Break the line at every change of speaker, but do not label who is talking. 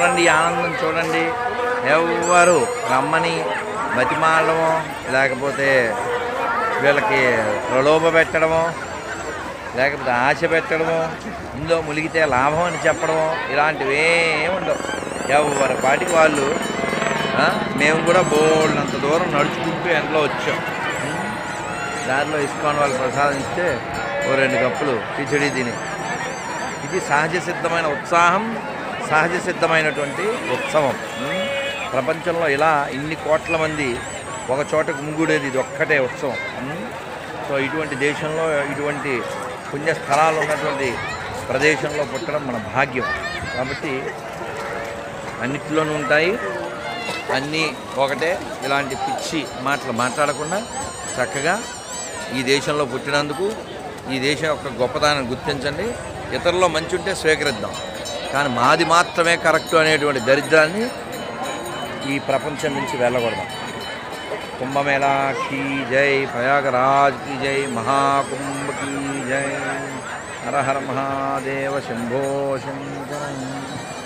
చూడండి ఈ ఆనందం చూడండి ఎవ్వరు రమ్మని బతిమాలడమో లేకపోతే వీళ్ళకి ప్రలోభ పెట్టడమో లేకపోతే ఆశ పెట్టడమో ఇందులో మునిగితే లాభం అని చెప్పడమో ఇలాంటివి ఏమి ఉండవు ఎవరి పాటికి వాళ్ళు ఆ, మేము కూడా బోల్డంత దూరం నడుచుకుంటూ ఎండలో వచ్చాం ఉం? దారిలో ఇస్కాన్ వాళ్ళు ప్రసాదం ఇస్తే ఓ రెండు కప్పులు కిచడి తిని ఇది సహజ సిద్ధమైన ఉత్సాహం సహజ సిద్ధమైనటువంటి ఉత్సవం ఉం? ప్రపంచంలో ఇలా ఇన్ని కోట్ల మంది ఒక చోటకు ముంగుడేది ఇది ఒక్కటే ఉత్సవం ఉం? సో ఇటువంటి దేశంలో ఇటువంటి పుణ్యస్థలాలు ఉన్నటువంటి ప్రదేశంలో పుట్టడం మన భాగ్యం కాబట్టి అన్నిటిలోనూ ఉంటాయి అన్నీ ఒకటే ఇలాంటి పిచ్చి మాటలు మాట్లాడకుండా చక్కగా ఈ దేశంలో పుట్టినందుకు ఈ దేశం యొక్క గొప్పతనాన్ని గుర్తించండి ఇతరుల్లో మంచి ఉంటే స్వీకరిద్దాం కానీ మాది మాత్రమే కరెక్ట్ అనేటువంటి దరిద్రాన్ని ఈ ప్రపంచం నుంచి వెళ్ళకూడదాం కుంభమేళా కీ జై ప్రయాగరాజ్ కీ జై మహాకుంభ కీ జై హర హర మహాదేవ శంభో శంకర